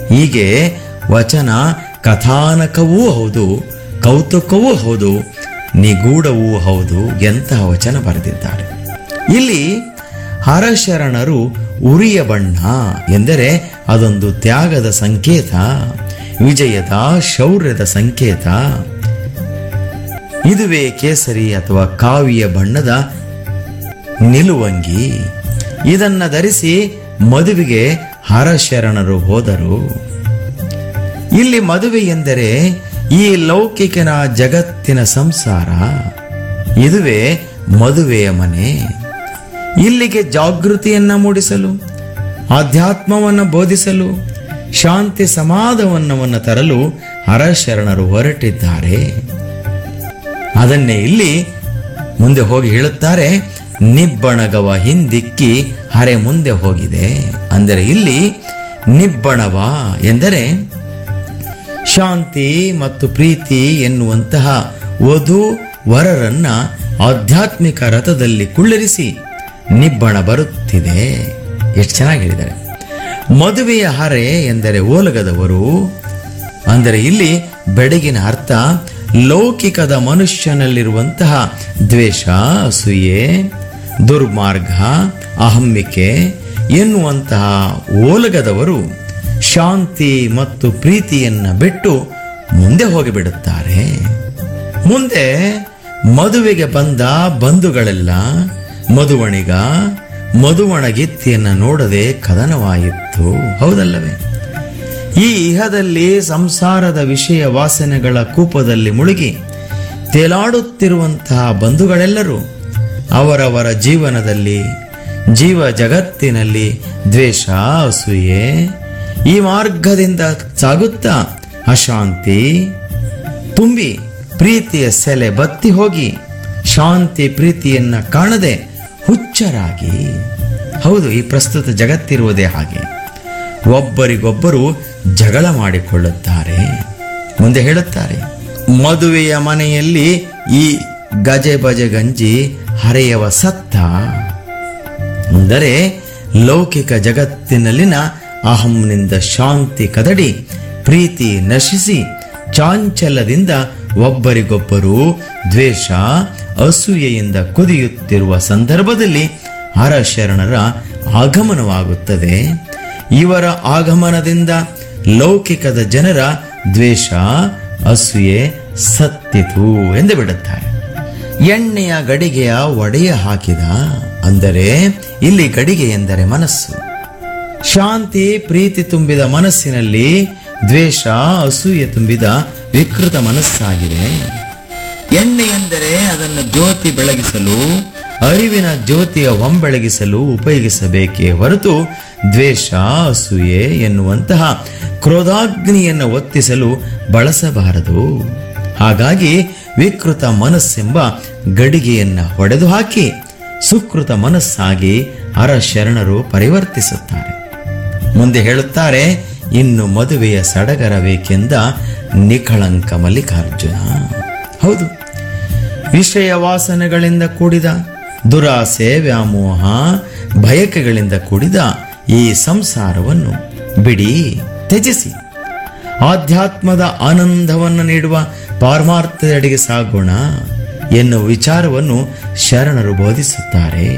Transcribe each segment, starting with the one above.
ಹೀಗೆ ವಚನ ಕಥಾನಕವೂ ಹೌದು ಕೌತುಕವೂ ಹೌದು ನಿಗೂಢವೂ ಹೌದು ಎಂತಹ ವಚನ ಬರೆದಿದ್ದಾರೆ ಇಲ್ಲಿ ಹರಶರಣರು ಉರಿಯ ಬಣ್ಣ ಎಂದರೆ ಅದೊಂದು ತ್ಯಾಗದ ಸಂಕೇತ ವಿಜಯದ ಶೌರ್ಯದ ಸಂಕೇತ ಇದುವೇ ಕೇಸರಿ ಅಥವಾ ಕಾವಿಯ ಬಣ್ಣದ ನಿಲುವಂಗಿ ಇದನ್ನ ಧರಿಸಿ ಮದುವೆಗೆ ಹರಶರಣರು ಹೋದರು ಇಲ್ಲಿ ಮದುವೆ ಎಂದರೆ ಈ ಲೌಕಿಕನ ಜಗತ್ತಿನ ಸಂಸಾರ ಇದುವೇ ಮದುವೆಯ ಮನೆ ಇಲ್ಲಿಗೆ ಜಾಗೃತಿಯನ್ನ ಮೂಡಿಸಲು ಆಧ್ಯಾತ್ಮವನ್ನು ಬೋಧಿಸಲು ಶಾಂತಿ ಸಮಾಧಾನವನ್ನು ತರಲು ಹರಶರಣರು ಹೊರಟಿದ್ದಾರೆ ಅದನ್ನೇ ಇಲ್ಲಿ ಮುಂದೆ ಹೋಗಿ ಹೇಳುತ್ತಾರೆ ನಿಬ್ಬಣಗವ ಹಿಂದಿಕ್ಕಿ ಹರೆ ಮುಂದೆ ಹೋಗಿದೆ ಅಂದರೆ ಇಲ್ಲಿ ನಿಬ್ಬಣವ ಎಂದರೆ ಶಾಂತಿ ಮತ್ತು ಪ್ರೀತಿ ಎನ್ನುವಂತಹ ವಧು ವರರನ್ನ ಆಧ್ಯಾತ್ಮಿಕ ರಥದಲ್ಲಿ ಕುಳ್ಳಿರಿಸಿ ನಿಬ್ಬಣ ಬರುತ್ತಿದೆ ಎಷ್ಟು ಚೆನ್ನಾಗಿ ಹೇಳಿದ್ದಾರೆ ಮದುವೆಯ ಹರೆ ಎಂದರೆ ಓಲಗದವರು ಅಂದರೆ ಇಲ್ಲಿ ಬೆಡಗಿನ ಅರ್ಥ ಲೌಕಿಕದ ಮನುಷ್ಯನಲ್ಲಿರುವಂತಹ ದ್ವೇಷ ಅಸೂಯೆ ದುರ್ಮಾರ್ಗ ಅಹಮ್ಮಿಕೆ ಎನ್ನುವಂತಹ ಓಲಗದವರು ಶಾಂತಿ ಮತ್ತು ಪ್ರೀತಿಯನ್ನ ಬಿಟ್ಟು ಮುಂದೆ ಹೋಗಿಬಿಡುತ್ತಾರೆ ಮುಂದೆ ಮದುವೆಗೆ ಬಂದ ಬಂಧುಗಳೆಲ್ಲ ಮಧುವಣಿಗ ಮಧುವಣಗಿತ್ತಿಯನ್ನ ನೋಡದೆ ಕದನವಾಯಿತು ಹೌದಲ್ಲವೇ ಈ ಇಹದಲ್ಲಿ ಸಂಸಾರದ ವಿಷಯ ವಾಸನೆಗಳ ಕೂಪದಲ್ಲಿ ಮುಳುಗಿ ತೇಲಾಡುತ್ತಿರುವಂತಹ ಬಂಧುಗಳೆಲ್ಲರೂ ಅವರವರ ಜೀವನದಲ್ಲಿ ಜೀವ ಜಗತ್ತಿನಲ್ಲಿ ದ್ವೇಷ ಅಸೂಯೆ ಈ ಮಾರ್ಗದಿಂದ ಸಾಗುತ್ತಾ ಅಶಾಂತಿ ತುಂಬಿ ಪ್ರೀತಿಯ ಸೆಲೆ ಬತ್ತಿ ಹೋಗಿ ಶಾಂತಿ ಪ್ರೀತಿಯನ್ನ ಕಾಣದೆ ಹುಚ್ಚರಾಗಿ ಹೌದು ಈ ಪ್ರಸ್ತುತ ಜಗತ್ತಿರುವುದೇ ಹಾಗೆ ಒಬ್ಬರಿಗೊಬ್ಬರು ಜಗಳ ಮಾಡಿಕೊಳ್ಳುತ್ತಾರೆ ಮುಂದೆ ಹೇಳುತ್ತಾರೆ ಮದುವೆಯ ಮನೆಯಲ್ಲಿ ಈ ಗಜೆ ಬಜೆ ಗಂಜಿ ಹರೆಯವ ಸತ್ತ ಅಂದರೆ ಲೌಕಿಕ ಜಗತ್ತಿನಲ್ಲಿನ ಅಹಂನಿಂದ ಶಾಂತಿ ಕದಡಿ ಪ್ರೀತಿ ನಶಿಸಿ ಚಾಂಚಲ್ಯದಿಂದ ಒಬ್ಬರಿಗೊಬ್ಬರು ದ್ವೇಷ ಅಸೂಯೆಯಿಂದ ಕುದಿಯುತ್ತಿರುವ ಸಂದರ್ಭದಲ್ಲಿ ಹರಶರಣರ ಆಗಮನವಾಗುತ್ತದೆ ಇವರ ಆಗಮನದಿಂದ ಲೌಕಿಕದ ಜನರ ದ್ವೇಷ ಅಸೂಯೆ ಸತ್ತಿತು ಎಂದು ಬಿಡುತ್ತಾರೆ ಎಣ್ಣೆಯ ಗಡಿಗೆಯ ಒಡೆಯ ಹಾಕಿದ ಅಂದರೆ ಇಲ್ಲಿ ಗಡಿಗೆ ಎಂದರೆ ಮನಸ್ಸು ಶಾಂತಿ ಪ್ರೀತಿ ತುಂಬಿದ ಮನಸ್ಸಿನಲ್ಲಿ ದ್ವೇಷ ಅಸೂಯೆ ತುಂಬಿದ ವಿಕೃತ ಮನಸ್ಸಾಗಿದೆ ಎಣ್ಣೆ ಎಂದರೆ ಅದನ್ನು ಜ್ಯೋತಿ ಬೆಳಗಿಸಲು ಅರಿವಿನ ಜ್ಯೋತಿಯ ಹೊಂಬೆಳಗಿಸಲು ಉಪಯೋಗಿಸಬೇಕೇ ಹೊರತು ದ್ವೇಷ ಅಸೂಯೆ ಎನ್ನುವಂತಹ ಕ್ರೋಧಾಗ್ನಿಯನ್ನು ಒತ್ತಿಸಲು ಬಳಸಬಾರದು ಹಾಗಾಗಿ ವಿಕೃತ ಮನಸ್ಸೆಂಬ ಗಡಿಗೆಯನ್ನ ಹೊಡೆದು ಹಾಕಿ ಸುಕೃತ ಮನಸ್ಸಾಗಿ ಹರ ಶರಣರು ಪರಿವರ್ತಿಸುತ್ತಾರೆ ಮುಂದೆ ಹೇಳುತ್ತಾರೆ ಇನ್ನು ಮದುವೆಯ ಸಡಗರಬೇಕೆಂದ ನಿಖಳಂಕ ಮಲ್ಲಿಕಾರ್ಜುನ ಹೌದು ವಿಷಯ ವಾಸನೆಗಳಿಂದ ಕೂಡಿದ ದುರಾಸೆ ವ್ಯಾಮೋಹ ಬಯಕೆಗಳಿಂದ ಕೂಡಿದ ಈ ಸಂಸಾರವನ್ನು ಬಿಡಿ ತ್ಯಜಿಸಿ ಆಧ್ಯಾತ್ಮದ ಆನಂದವನ್ನು ನೀಡುವ ಪಾರಮಾರ್ಥದೆಡೆಗೆ ಸಾಗೋಣ ಎನ್ನುವ ವಿಚಾರವನ್ನು ಶರಣರು ಬೋಧಿಸುತ್ತಾರೆ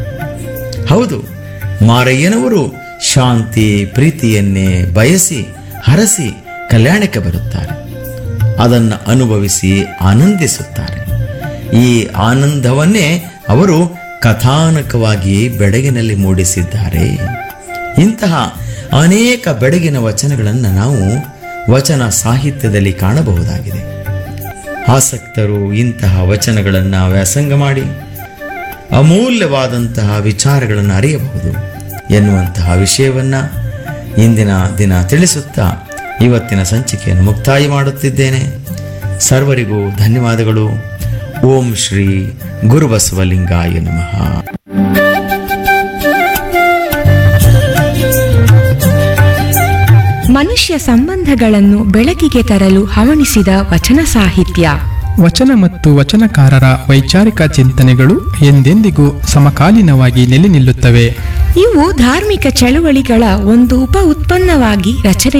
ಹೌದು ಮಾರಯ್ಯನವರು ಶಾಂತಿ ಪ್ರೀತಿಯನ್ನೇ ಬಯಸಿ ಹರಸಿ ಕಲ್ಯಾಣಕ್ಕೆ ಬರುತ್ತಾರೆ ಅದನ್ನು ಅನುಭವಿಸಿ ಆನಂದಿಸುತ್ತಾರೆ ಈ ಆನಂದವನ್ನೇ ಅವರು ಕಥಾನಕವಾಗಿ ಬೆಡಗಿನಲ್ಲಿ ಮೂಡಿಸಿದ್ದಾರೆ ಇಂತಹ ಅನೇಕ ಬೆಡಗಿನ ವಚನಗಳನ್ನು ನಾವು ವಚನ ಸಾಹಿತ್ಯದಲ್ಲಿ ಕಾಣಬಹುದಾಗಿದೆ ಆಸಕ್ತರು ಇಂತಹ ವಚನಗಳನ್ನು ವ್ಯಾಸಂಗ ಮಾಡಿ ಅಮೂಲ್ಯವಾದಂತಹ ವಿಚಾರಗಳನ್ನು ಅರಿಯಬಹುದು ಎನ್ನುವಂತಹ ವಿಷಯವನ್ನು ಇಂದಿನ ದಿನ ತಿಳಿಸುತ್ತಾ ಇವತ್ತಿನ ಸಂಚಿಕೆಯನ್ನು ಮುಕ್ತಾಯ ಮಾಡುತ್ತಿದ್ದೇನೆ ಸರ್ವರಿಗೂ ಧನ್ಯವಾದಗಳು ಓಂ ಶ್ರೀ ಗುರುಬಸವಲಿಂಗಾಯ ನಮಃ ಮನುಷ್ಯ ಸಂಬಂಧಗಳನ್ನು ಬೆಳಕಿಗೆ ತರಲು ಹವಣಿಸಿದ ವಚನ ಸಾಹಿತ್ಯ ವಚನ ಮತ್ತು ವಚನಕಾರರ ವೈಚಾರಿಕ ಚಿಂತನೆಗಳು ಎಂದೆಂದಿಗೂ ಸಮಕಾಲೀನವಾಗಿ ನೆಲೆ ನಿಲ್ಲುತ್ತವೆ ಇವು ಧಾರ್ಮಿಕ ಚಳುವಳಿಗಳ ಒಂದು ಉಪ ಉತ್ಪನ್ನವಾಗಿ ರಚನೆ